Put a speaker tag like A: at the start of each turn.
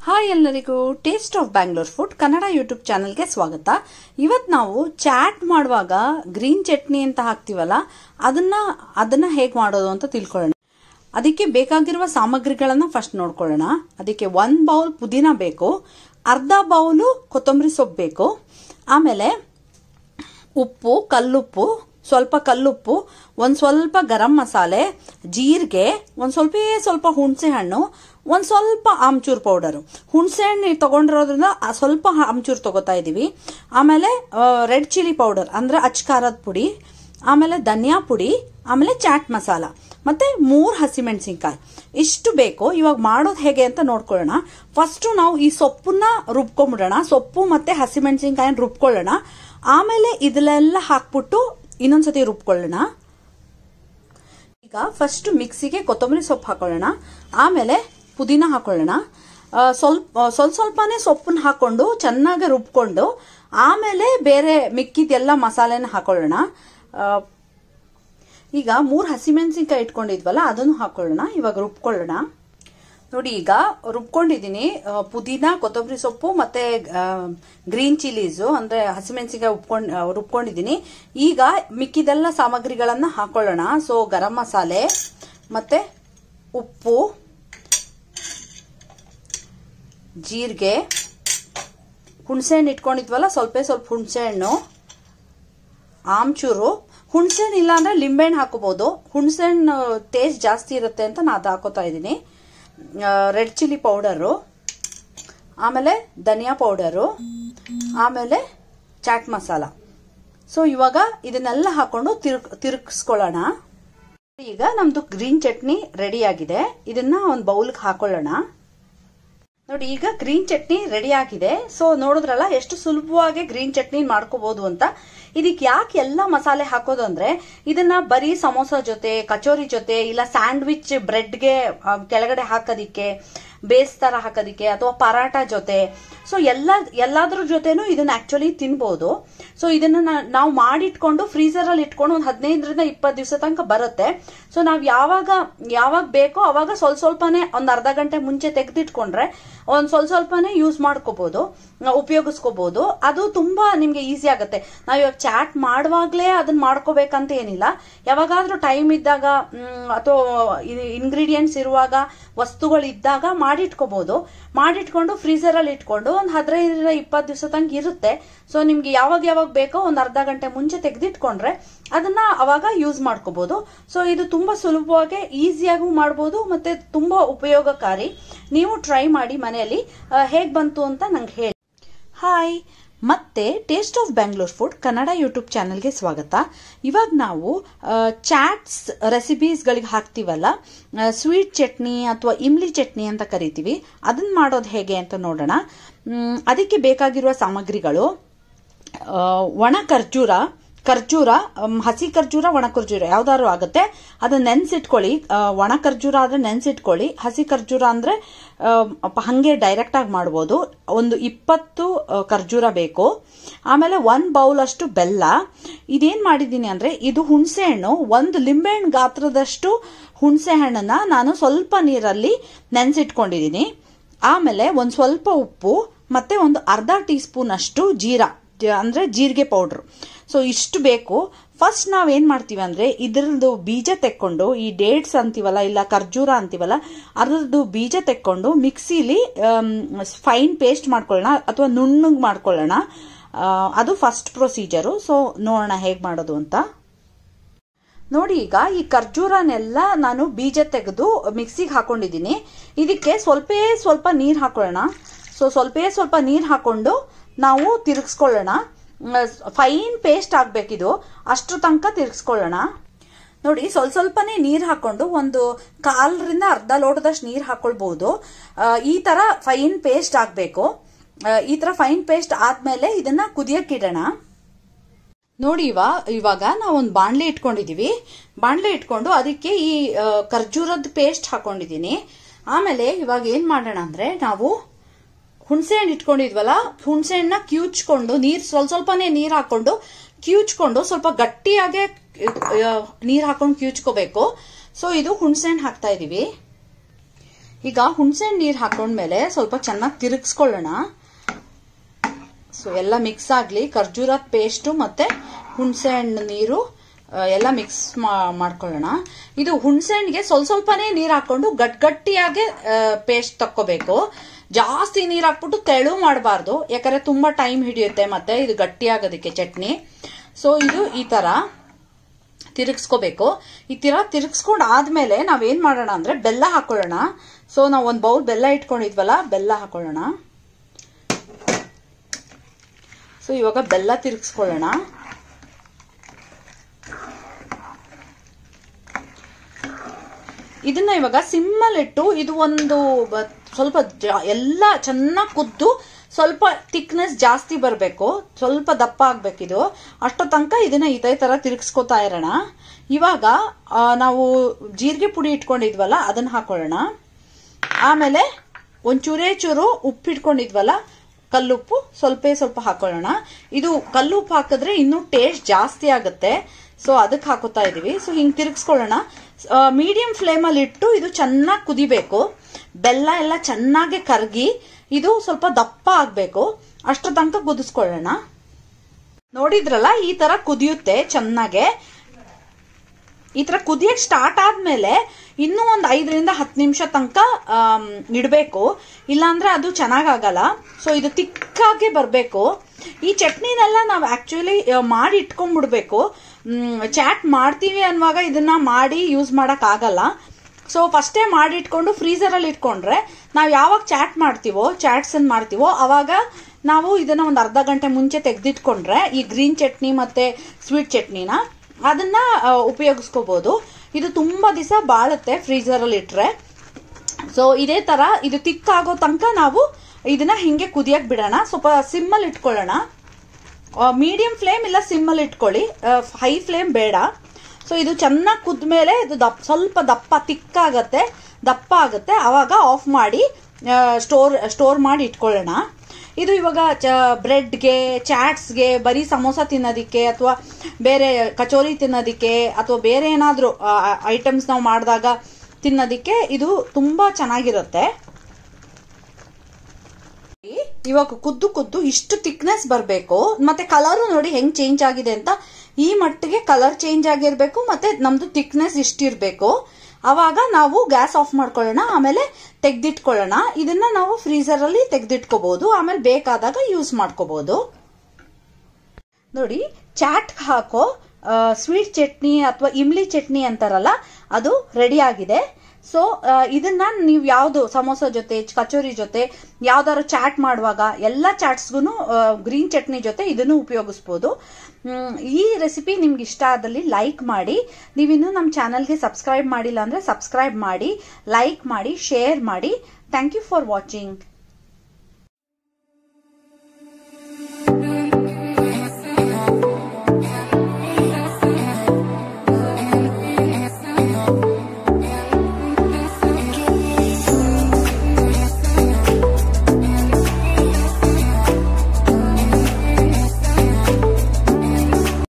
A: hi ಎಲ್ಲರಿಗೂ Taste of Bangalore Food Kannada YouTube ಚಾನಲ್ಗೆ ಸ್ವಾಗತ ಇವತ್ತು ನಾವು ಚಾಟ್ ಮಾಡುವಾಗ ಗ್ರೀನ್ ಚಟ್ನಿ ಅಂತ ಹಾಕ್ತೀವಲ್ಲ ಅದನ್ನ ಅದನ್ನ ಹೇಗೆ ಮಾಡೋದು ಅಂತ ತಿಳ್ಕೊಳ್ಳೋಣ ಅದಕ್ಕೆ ಬೇಕಾಗಿರುವ ಸಾಮಗ್ರಿಗಳನ್ನು ಫಸ್ಟ್ ನೋಡ್ಕೊಳ್ಳೋಣ ಅದಕ್ಕೆ ಒಂದು ಬೌಲ್ ಪುದೀನ ಬೇಕು ಅರ್ಧ ಬೌಲು ಕೊತ್ತಂಬರಿ ಸೊಪ್ಪು ಬೇಕು ಆಮೇಲೆ ಉಪ್ಪು ಕಲ್ಲುಪ್ಪು ಸ್ವಲ್ಪ ಕಲ್ಲುಪ್ಪು ಒಂದು ಸ್ವಲ್ಪ ಗರಂ ಮಸಾಲೆ ಜೀರಿಗೆ ಒಂದು ಸ್ವಲ್ಪ ಸ್ವಲ್ಪ ಹುಣಸೆ ಹಣ್ಣು ಒಂದು ಸ್ವಲ್ಪ ಆಮ್ಚೂರ್ ಪೌಡರು ಹುಣಸೆ ಹಣ್ಣು ತಗೊಂಡಿರೋದ್ರಿಂದ ಆ ಸ್ವಲ್ಪ ಆಮ್ಚೂರ್ ತಗೋತಾ ಇದ್ದೀವಿ ಆಮೇಲೆ ರೆಡ್ ಚಿಲ್ಲಿ ಪೌಡರ್ ಅಂದರೆ ಅಚ್ಕಾರದ ಪುಡಿ ಆಮೇಲೆ ಧನಿಯಾ ಪುಡಿ ಆಮೇಲೆ ಚಾಟ್ ಮಸಾಲ ಮತ್ತೆ ಮೂರು ಹಸಿಮೆಣಸಿನ್ಕಾಯಿ ಇಷ್ಟು ಬೇಕು ಇವಾಗ ಮಾಡೋದು ಹೇಗೆ ಅಂತ ನೋಡ್ಕೊಳ್ಳೋಣ ಫಸ್ಟು ನಾವು ಈ ಸೊಪ್ಪನ್ನ ರುಬ್ಕೊಂಡ್ಬಿಡೋಣ ಸೊಪ್ಪು ಮತ್ತೆ ಹಸಿಮೆಣಸಿನ್ಕಾಯಿನ ರುಬ್ಕೊಳ್ಳೋಣ ಆಮೇಲೆ ಇದನ್ನೆಲ್ಲ ಹಾಕ್ಬಿಟ್ಟು ಇನ್ನೊಂದ್ಸತಿ ರುಬ್ಕೊಳ್ಳೋಣ ಈಗ ಫಸ್ಟ್ ಮಿಕ್ಸಿಗೆ ಕೊತ್ತಂಬರಿ ಸೊಪ್ಪು ಹಾಕೊಳ್ಳೋಣ ಆಮೇಲೆ ಪುದೀನ ಹಾಕೊಳ್ಳೋಣ ಸ್ವಲ್ಪ ಸ್ವಲ್ಪ ಸ್ವಲ್ಪನೇ ಸೊಪ್ಪನ್ನ ಹಾಕೊಂಡು ಚೆನ್ನಾಗಿ ರುಬ್ಕೊಂಡು ಆಮೇಲೆ ಬೇರೆ ಮಿಕ್ಕಿದೆಲ್ಲ ಮಸಾಲೆನ ಹಾಕೊಳ್ಳೋಣ ಈಗ ಮೂರು ಹಸಿಮೆಣಸಿನ್ಕಾಯಿ ಇಟ್ಕೊಂಡಿದ್ವಲ್ಲ ಅದನ್ನು ಹಾಕೊಳ್ಳೋಣ ಇವಾಗ ರುಬ್ಕೊಳ್ಳೋಣ ನೋಡಿ ಈಗ ರುಬ್ಕೊಂಡಿದ್ದೀನಿ ಪುದೀನ ಕೊತ್ತಂಬರಿ ಸೊಪ್ಪು ಮತ್ತೆ ಗ್ರೀನ್ ಚಿಲ್ಲೀಸು ಅಂದ್ರೆ ಹಸಿಮೆಣಸಿನ್ಕಾಯಿ ಉಪ್ಕೊಂಡು ರುಬ್ಕೊಂಡಿದ್ದೀನಿ ಈಗ ಮಿಕ್ಕಿದೆಲ್ಲ ಸಾಮಗ್ರಿಗಳನ್ನ ಹಾಕೊಳ್ಳೋಣ ಸೊ ಗರಂ ಮಸಾಲೆ ಮತ್ತೆ ಉಪ್ಪು ಜೀರಿಗೆ ಹುಣಸೆ ಹಣ್ಣು ಇಟ್ಕೊಂಡಿದ್ವಲ್ಲ ಸ್ವಲ್ಪ ಸ್ವಲ್ಪ ಹುಣಸೆ ಹಣ್ಣು ಆಮ್ಚೂರು ಹುಣಸೆ ಹಣ್ಣು ಇಲ್ಲ ಅಂದ್ರೆ ಲಿಂಬೆಹಣ್ಣು ಹಾಕೋಬಹುದು ಹುಣಸೆ ಹಣ್ಣು ಟೇಸ್ಟ್ ಜಾಸ್ತಿ ಇರುತ್ತೆ ಅಂತ ನಾನು ಅದು ಹಾಕೋತಾ ಇದ್ದೀನಿ ರೆಡ್ ಚಿಲ್ಲಿ ಪೌಡರು ಆಮೇಲೆ ಧನಿಯಾ ಪೌಡರು ಆಮೇಲೆ ಚಾಟ್ ಮಸಾಲ ಸೊ ಇವಾಗ ಇದನ್ನೆಲ್ಲ ಹಾಕೊಂಡು ತಿರುಗ್ ತಿರುಗಿಸ್ಕೊಳ್ಳೋಣ ಈಗ ನಮ್ದು ಗ್ರೀನ್ ಚಟ್ನಿ ರೆಡಿ ಆಗಿದೆ ಇದನ್ನ ಒಂದು ಬೌಲ್ಗೆ ಹಾಕೊಳ್ಳೋಣ ನೋಡಿ ಈಗ ಗ್ರೀನ್ ಚಟ್ನಿ ರೆಡಿ ಆಗಿದೆ ಸೊ ನೋಡಿದ್ರಲ್ಲ ಎಷ್ಟು ಸುಲಭವಾಗಿ ಗ್ರೀನ್ ಚಟ್ನಿ ಮಾಡ್ಕೋಬಹುದು ಅಂತ ಇದಕ್ಕೆ ಯಾಕೆ ಎಲ್ಲ ಮಸಾಲೆ ಹಾಕೋದು ಅಂದ್ರೆ ಇದನ್ನ ಬರೀ ಸಮೋಸ ಜೊತೆ ಕಚೋರಿ ಜೊತೆ ಇಲ್ಲ ಸ್ಯಾಂಡ್ವಿಚ್ ಬ್ರೆಡ್ಗೆ ಕೆಳಗಡೆ ಹಾಕೋದಿಕ್ಕೆ ಬೇಸ್ ತರ ಹಾಕೋದಿಕ್ಕೆ ಅಥವಾ ಪರಾಟ ಜೊತೆ ಸೊ ಎಲ್ಲ ಎಲ್ಲಾದ್ರ ಜೊತೆನೂ ಇದನ್ನ ಆಕ್ಚುಲಿ ತಿನ್ಬಹುದು ಸೊ ಇದನ್ನ ನಾವು ಮಾಡಿಟ್ಕೊಂಡು ಫ್ರೀಸರ್ ಅಲ್ಲಿ ಇಟ್ಕೊಂಡು ಒಂದು ಹದಿನೈದರಿಂದ ಇಪ್ಪತ್ತು ದಿವಸ ತನಕ ಬರುತ್ತೆ ಸೊ ನಾವು ಯಾವಾಗ ಯಾವಾಗ ಬೇಕೋ ಅವಾಗ ಸ್ವಲ್ಪ ಸ್ವಲ್ಪನೇ ಒಂದ್ ಅರ್ಧ ಗಂಟೆ ಮುಂಚೆ ತೆಗೆದಿಟ್ಕೊಂಡ್ರೆ ಒಂದ್ ಸ್ವಲ್ಪ ಸ್ವಲ್ಪನೇ ಯೂಸ್ ಮಾಡ್ಕೋಬಹುದು ಉಪಯೋಗಿಸ್ಕೋಬಹುದು ಅದು ತುಂಬಾ ನಿಮ್ಗೆ ಈಸಿ ಆಗುತ್ತೆ ನಾವು ಇವಾಗ ಚಾಟ್ ಮಾಡುವಾಗ್ಲೇ ಅದನ್ನ ಮಾಡ್ಕೋಬೇಕಂತ ಏನಿಲ್ಲ ಯಾವಾಗಾದ್ರೂ ಟೈಮ್ ಇದ್ದಾಗ ಅಥವಾ ಇಂಗ್ರೀಡಿಯೆಂಟ್ಸ್ ಇರುವಾಗ ವಸ್ತುಗಳು ಇದ್ದಾಗ ಮಾಡಿಟ್ಕೋಬಹುದು ಮಾಡಿಟ್ಕೊಂಡು ಫ್ರೀಸರ್ ಅಲ್ಲಿ ಇಟ್ಕೊಂಡು ಒಂದು ಹದಿನೈದರಿಂದ ಇಪ್ಪತ್ತು ದಿವಸ ತನಕ ಇರುತ್ತೆ ಸೊ ನಿಮ್ಗೆ ಯಾವಾಗ ಯಾವಾಗ ಬೇಕೋ ಒಂದು ಅರ್ಧ ಗಂಟೆ ಮುಂಚೆ ತೆಗೆದಿಟ್ಕೊಂಡ್ರೆ ಅದನ್ನ ಅವಾಗ ಯೂಸ್ ಮಾಡ್ಕೋಬಹುದು ಸೊ ಇದು ತುಂಬಾ ಸುಲಭವಾಗಿ ಈಸಿಯಾಗೂ ಮಾಡ್ಬೋದು ಮತ್ತೆ ತುಂಬಾ ಉಪಯೋಗಕಾರಿ ನೀವು ಟ್ರೈ ಮಾಡಿ ಮನೆಯಲ್ಲಿ ಹೇಗ್ ಬಂತು ಅಂತ ನಂಗೆ ಹೇಳಿ ಹಾಯ್ ಮತ್ತೆ Taste of Bangalore Food Kannada YouTube ಚಾನೆಲ್ಗೆ ಸ್ವಾಗತ ಇವಾಗ ನಾವು ಚಾಟ್ಸ್ ರೆಸಿಪೀಸ್ಗಳಿಗೆ ಹಾಕ್ತೀವಲ್ಲ ಸ್ವೀಟ್ ಚಟ್ನಿ ಅಥವಾ ಇಮ್ಲಿ ಚಟ್ನಿ ಅಂತ ಕರಿತೀವಿ ಅದನ್ನ ಮಾಡೋದು ಹೇಗೆ ಅಂತ ನೋಡೋಣ ಅದಕ್ಕೆ ಬೇಕಾಗಿರುವ ಸಾಮಗ್ರಿಗಳು ಒಣ ಖರ್ಜೂರ ಖರ್ಜೂರ ಹಸಿ ಖರ್ಜೂರ ಒಣ ಖರ್ಜೂರ ಯಾವ್ದಾದ್ರು ಆಗುತ್ತೆ ಅದನ್ನ ನೆನ್ಸಿಟ್ಕೊಳ್ಳಿ ಒಣ ಖರ್ಜೂರ ಆದ್ರೆ ನೆನ್ಸಿಟ್ಕೊಳ್ಳಿ ಹಸಿ ಖರ್ಜೂರ ಅಂದ್ರೆ ಹಂಗೆ ಡೈರೆಕ್ಟ್ ಆಗಿ ಮಾಡ್ಬೋದು ಒಂದು ಇಪ್ಪತ್ತು ಖರ್ಜೂರ ಬೇಕು ಆಮೇಲೆ ಒಂದ್ ಬೌಲ್ ಅಷ್ಟು ಬೆಲ್ಲ ಇದೇನ್ ಮಾಡಿದ್ದೀನಿ ಅಂದ್ರೆ ಇದು ಹುಣಸೆ ಹಣ್ಣು ಒಂದು ಲಿಂಬೆಹಣ್ಣು ಗಾತ್ರದಷ್ಟು ಹುಣಸೆ ಹಣ್ಣನ್ನ ನಾನು ಸ್ವಲ್ಪ ನೀರಲ್ಲಿ ನೆನ್ಸಿಟ್ಕೊಂಡಿದ್ದೀನಿ ಆಮೇಲೆ ಒಂದ್ ಸ್ವಲ್ಪ ಉಪ್ಪು ಮತ್ತೆ ಒಂದು ಅರ್ಧ ಟೀ ಸ್ಪೂನ್ ಅಷ್ಟು ಜೀರಾ ಅಂದ್ರೆ ಜೀರಿಗೆ ಪೌಡ್ರ್ ಸೊ ಇಷ್ಟು ಬೇಕು ಫಸ್ಟ್ ನಾವೇನ್ ಮಾಡ್ತೀವಿ ಅಂದ್ರೆ ಇದ್ರದ್ದು ಬೀಜ ತೆಕ್ಕೊಂಡು ಈ ಡೇಟ್ಸ್ ಅಂತೀವಲ್ಲ ಇಲ್ಲ ಖರ್ಜೂರ ಅಂತೀವಲ್ಲ ಅದ್ರದ್ದು ಬೀಜ ತೆಕ್ಕೊಂಡು ಮಿಕ್ಸಿಲಿ ಫೈನ್ ಪೇಸ್ಟ್ ಮಾಡ್ಕೊಳ್ಳೋಣ ಅಥವಾ ನುಣ್ಣಗೆ ಮಾಡ್ಕೊಳ್ಳೋಣ ಅದು ಫಸ್ಟ್ ಪ್ರೊಸೀಜರು ಸೊ ನೋಡೋಣ ಹೇಗೆ ಮಾಡೋದು ಅಂತ ನೋಡಿ ಈಗ ಈ ಖರ್ಜೂರನೆಲ್ಲ ನಾನು ಬೀಜ ತೆಗೆದು ಮಿಕ್ಸಿಗೆ ಹಾಕೊಂಡಿದ್ದೀನಿ ಇದಕ್ಕೆ ಸ್ವಲ್ಪ ಸ್ವಲ್ಪ ನೀರು ಹಾಕೊಳ್ಳೋಣ ಸೊ ಸ್ವಲ್ಪ ಸ್ವಲ್ಪ ನೀರು ಹಾಕೊಂಡು ನಾವು ತಿರುಗಿಸ್ಕೊಳ್ಳೋಣ ಫೈನ್ ಪೇಸ್ಟ್ ಆಗ್ಬೇಕಿದು ಅಷ್ಟು ತನಕ ತಿರುಗಿಸ್ಕೊಳ್ಳೋಣ ನೋಡಿ ಸ್ವಲ್ಪ ಸ್ವಲ್ಪನೇ ನೀರು ಹಾಕೊಂಡು ಒಂದು ಕಾಲರಿಂದ ಅರ್ಧ ಲೋಟದಷ್ಟು ನೀರು ಹಾಕೊಳ್ಬಹುದು ಈ ತರ ಫೈನ್ ಪೇಸ್ಟ್ ಆಗ್ಬೇಕು ಈ ತರ ಫೈನ್ ಪೇಸ್ಟ್ ಆದ್ಮೇಲೆ ಇದನ್ನ ಕುದಿಯಕ್ಕಿಡೋಣ ನೋಡಿ ಇವ ಇವಾಗ ನಾವು ಒಂದು ಬಾಣ್ಲೆ ಇಟ್ಕೊಂಡಿದೀವಿ ಬಾಣ್ಲೆ ಇಟ್ಕೊಂಡು ಅದಕ್ಕೆ ಈ ಖರ್ಜೂರದ ಪೇಸ್ಟ್ ಹಾಕೊಂಡಿದೀನಿ ಆಮೇಲೆ ಇವಾಗ ಏನ್ ಮಾಡೋಣ ಅಂದ್ರೆ ನಾವು ಹುಣಸೆ ಹಣ್ಣು ಇಟ್ಕೊಂಡಿದ್ವಲ್ಲ ಹುಣಸೆ ಹಣ್ಣನ್ನ ಕ್ಯೂಚ್ಕೊಂಡು ನೀರ್ ಸ್ವಲ್ಪ ಸ್ವಲ್ಪನೇ ನೀರ್ ಹಾಕೊಂಡು ಕ್ಯೂಚ್ಕೊಂಡು ಸ್ವಲ್ಪ ಗಟ್ಟಿಯಾಗೆ ನೀರ್ ಹಾಕೊಂಡು ಕ್ಯೂಚ್ಕೋಬೇಕು ಸೊ ಇದು ಹುಣಸೆ ಹಣ್ಣು ಹಾಕ್ತಾ ಇದೀವಿ ಈಗ ಹುಣಸೆಹಣ್ಣು ನೀರು ಹಾಕೊಂಡ್ಮೇಲೆ ಸ್ವಲ್ಪ ಚೆನ್ನಾಗಿ ತಿರುಗಿಸ್ಕೊಳ್ಳೋಣ ಸೊ ಎಲ್ಲ ಮಿಕ್ಸ್ ಆಗಲಿ ಖರ್ಜೂರದ ಪೇಸ್ಟು ಮತ್ತು ಹುಣಸೆಹಣ್ಣು ನೀರು ಆ, ಎಲ್ಲ ಮಿಕ್ಸ್ ಮಾಡ್ಕೊಳ್ಳೋಣ ಇದು ಹುಣಸೆಹಣ್ಣಿಗೆ ಸ್ವಲ್ಪ ಸ್ವಲ್ಪನೇ ನೀರು ಹಾಕೊಂಡು ಗಟ್ ಗಟ್ಟಿಯಾಗೆ ಪೇಸ್ಟ್ ತಕ್ಕೋಬೇಕು ಜಾಸ್ತಿ ನೀರು ಹಾಕ್ಬಿಟ್ಟು ತೆಳು ಮಾಡಬಾರ್ದು ಯಾಕಂದ್ರೆ ತುಂಬಾ ಟೈಮ್ ಹಿಡಿಯುತ್ತೆ ಮತ್ತೆ ಇದು ಗಟ್ಟಿಯಾಗೋದಕ್ಕೆ ಚಟ್ನಿ ಸೊ ಇದು ಈ ತರ ತಿರುಗಿಸ್ಕೋಬೇಕು ಈ ತರ ತಿರುಗಿಸ್ಕೊಂಡು ಆದ್ಮೇಲೆ ನಾವೇನ್ ಮಾಡೋಣ ಅಂದ್ರೆ ಬೆಲ್ಲ ಹಾಕೊಳ್ಳೋಣ ಸೊ ನಾವು ಒಂದು ಬೌಲ್ ಬೆಲ್ಲ ಇಟ್ಕೊಂಡಿದ್ವಲ್ಲ ಬೆಲ್ಲ ಹಾಕೊಳ್ಳೋಣ ಸೊ ಇವಾಗ ಬೆಲ್ಲ ತಿರುಗಿಸ್ಕೊಳ್ಳೋಣ ಇದನ್ನ ಇವಾಗ ಸಿಮ್ಮಲ್ಲಿಟ್ಟು ಇದು ಒಂದು ಬ- ಸ್ವಲ್ಪ ಜ- ಎಲ್ಲ ಚೆನ್ನಾಗಿ ಕುದ್ದು ಸ್ವಲ್ಪ ಥಿಕ್ನೆಸ್ ಜಾಸ್ತಿ ಬರಬೇಕು ಸ್ವಲ್ಪ ದಪ್ಪ ಆಗ್ಬೇಕಿದು ಅಷ್ಟೋ ತನಕ ಇದನ್ನ ಇದೇ ತರ ತಿರುಗಿಸ್ಕೊತಾ ಇರೋಣ ಇವಾಗ ಆ, ನಾವು ಜೀರಿಗೆ ಪುಡಿ ಇಟ್ಕೊಂಡಿದ್ವಲ್ಲ ಅದನ್ನ ಹಾಕೊಳ್ಳೋಣ ಆಮೇಲೆ ಒಂಚೂರೇ ಚೂರು ಉಪ್ಪು ಇಟ್ಕೊಂಡಿದ್ವಲ್ಲ ಕಲ್ಲುಪ್ಪು ಸ್ವಲ್ಪ ಸ್ವಲ್ಪ ಹಾಕೊಳ್ಳೋಣ ಇದು ಕಲ್ಲುಪ್ಪು ಹಾಕಿದ್ರೆ ಇನ್ನೂ ಟೇಸ್ಟ್ ಜಾಸ್ತಿ ಆಗುತ್ತೆ ಸೊ ಅದಕ್ಕೆ ಹಾಕೋತಾ ಇದೀವಿ ಸೊ ಹಿಂಗೆ ತಿರುಗಿಸ್ಕೊಳ್ಳೋಣ ಮೀಡಿಯಂ ಫ್ಲೇಮಲ್ಲಿ ಇಟ್ಟು ಇದು ಚೆನ್ನಾಗಿ ಕುದಿಬೇಕು ಬೆಲ್ಲ ಎಲ್ಲ ಚೆನ್ನಾಗಿ ಕರಗಿ ಇದು ಸ್ವಲ್ಪ ದಪ್ಪ ಆಗಬೇಕು ಅಷ್ಟರ ತನಕ ಕುದಿಸ್ಕೊಳ್ಳೋಣ ನೋಡಿದ್ರಲ್ಲ ಈ ತರ ಕುದಿಯುತ್ತೆ ಚೆನ್ನಾಗೆ ಈ ತರ ಕುದಿಯಕ್ ಸ್ಟಾರ್ಟ್ ಆದ್ಮೇಲೆ ಇನ್ನೂ ಒಂದು ಐದರಿಂದ ಹತ್ತು ನಿಮಿಷ ತನಕ ಆಮ್, ಇಡಬೇಕು ಇಲ್ಲಾಂದ್ರೆ ಅದು ಚೆನ್ನಾಗಾಗಲ್ಲ ಸೊ ಇದು ತಿಕ್ಕಾಗೆ ಬರಬೇಕು ಈ ಚಟ್ನಿನೆಲ್ಲ ನಾವು ಆಕ್ಚುಲಿ ಮಾಡಿ ಇಟ್ಕೊಂಡ್ಬಿಡ್ಬೇಕು ಚಾಟ್ ಮಾಡ್ತೀವಿ ಅನ್ನುವಾಗ ಇದನ್ನ ಮಾಡಿ ಯೂಸ್ ಮಾಡಕ್ ಆಗಲ್ಲ ಸೊ ಫಸ್ಟೇ ಮಾಡಿ ಇಟ್ಕೊಂಡು ಫ್ರೀಸರಲ್ಲಿ ಇಟ್ಕೊಂಡ್ರೆ ನಾವು ಯಾವಾಗ ಚಾಟ್ ಮಾಡ್ತೀವೋ ಚಾಟ್ಸ್ ಅನ್ನು ಮಾಡ್ತೀವೋ ಅವಾಗ ನಾವು ಇದನ್ನ ಒಂದು ಅರ್ಧ ಗಂಟೆ ಮುಂಚೆ ತೆಗೆದಿಟ್ಕೊಂಡ್ರೆ ಈ ಗ್ರೀನ್ ಚಟ್ನಿ ಮತ್ತೆ ಸ್ವೀಟ್ ಚಟ್ನಿನ ಅದನ್ನ ಆ, ಉಪಯೋಗಿಸ್ಕೋಬಹುದು ಇದು ತುಂಬಾ ದಿವಸ ಬಾಳುತ್ತೆ ಫ್ರೀಸರಲ್ಲಿ ಇಟ್ರೆ ಸೊ ಇದೇ ತರ ಇದು ತಿಕ್ಕಾಗೋ ತನಕ ನಾವು ಇದನ್ನ ಹಿಂಗೆ ಕುದಿಯಕ್ ಬಿಡೋಣ ಸ್ವಲ್ಪ ಸಿಮ್ಮಲ್ಲಿ ಇಟ್ಕೊಳ್ಳೋಣ ಮೀಡಿಯಂ ಫ್ಲೇಮ್ ಇಲ್ಲ ಸಿಮ್ಮಲ್ಲಿ ಇಟ್ಕೊಳ್ಳಿ ಹೈ ಫ್ಲೇಮ್ ಬೇಡ ಸೊ ಇದು ಚೆನ್ನಾಗಿ ಕುದ್ಮೇಲೆ ಇದು ದಪ್ಪ ಸ್ವಲ್ಪ ದಪ್ಪ ತಿಕ್ಕಾಗತ್ತೆ ದಪ್ಪ ಆಗುತ್ತೆ ಆವಾಗ ಆಫ್ ಮಾಡಿ ಸ್ಟೋರ್ ಸ್ಟೋರ್ ಮಾಡಿ ಇಟ್ಕೊಳ್ಳೋಣ ಇದು ಇವಾಗ ಬ್ರೆಡ್ಗೆ ಚಾಟ್ಸ್ಗೆ ಬರೀ ಸಮೋಸ ತಿನ್ನೋದಕ್ಕೆ ಅಥವಾ ಬೇರೆ ಕಚೋರಿ ತಿನ್ನೋದಕ್ಕೆ ಅಥವಾ ಬೇರೆ ಏನಾದರೂ ಐಟಮ್ಸ್ ನಾವು ಮಾಡಿದಾಗ ತಿನ್ನೋದಕ್ಕೆ ಇದು ತುಂಬಾ ಚೆನ್ನಾಗಿರುತ್ತೆ ಇವಾಗ ಕುದ್ದು ಕುದ್ದು ಇಷ್ಟು ಥಿಕ್ನೆಸ್ ಬರಬೇಕು ಮತ್ತೆ ಕಲರ್ ನೋಡಿ ಹೆಂಗ್ ಚೇಂಜ್ ಆಗಿದೆ ಅಂತ ಈ ಮಟ್ಟಿಗೆ ಕಲರ್ ಚೇಂಜ್ ಆಗಿರ್ಬೇಕು ಮತ್ತೆ ನಮ್ದು ಥಿಕ್ನೆಸ್ ಇಷ್ಟಿರ್ಬೇಕು ಅವಾಗ ನಾವು ಗ್ಯಾಸ್ ಆಫ್ ಮಾಡ್ಕೊಳ್ಳೋಣ ಆಮೇಲೆ ತೆಗ್ದಿಟ್ಕೊಳ್ಳೋಣ ಇದನ್ನ ನಾವು ಫ್ರೀಸರ್ ಅಲ್ಲಿ ತೆಗ್ದಿಟ್ಕೋಬಹುದು ಆಮೇಲೆ ಬೇಕಾದಾಗ ಯೂಸ್ ಮಾಡ್ಕೋಬಹುದು ನೋಡಿ ಚಾಟ್ ಹಾಕೋ ಸ್ವೀಟ್ ಚಟ್ನಿ ಅಥವಾ ಇಮ್ಲಿ ಚಟ್ನಿ ಅಂತಾರಲ್ಲ ಅದು ರೆಡಿ ಆಗಿದೆ ಸೊ ಇದನ್ನ ನೀವು ಯಾವುದು ಸಮೋಸ ಜೊತೆ ಕಚೋರಿ ಜೊತೆ ಯಾವ್ದಾದ್ರು ಚಾಟ್ ಮಾಡುವಾಗ ಎಲ್ಲ ಚಾಟ್ಸ್ಗೂ ಗ್ರೀನ್ ಚಟ್ನಿ ಜೊತೆ ಇದನ್ನು ಉಪಯೋಗಿಸ್ಬೋದು ಮ್, ಈ ರೆಸಿಪಿ ನಿಮ್ಗೆ ಇಷ್ಟ ಆದಲ್ಲಿ ಲೈಕ್ ಮಾಡಿ ನೀವಿನ್ನೂ ನಮ್ಮ ಚಾನಲ್ಗೆ ಸಬ್ಸ್ಕ್ರೈಬ್ ಮಾಡಿಲ್ಲ ಅಂದ್ರೆ ಸಬ್ಸ್ಕ್ರೈಬ್ ಮಾಡಿ ಲೈಕ್ ಮಾಡಿ ಶೇರ್ ಮಾಡಿ ಥ್ಯಾಂಕ್ ಯು ಫಾರ್ ವಾಚಿಂಗ್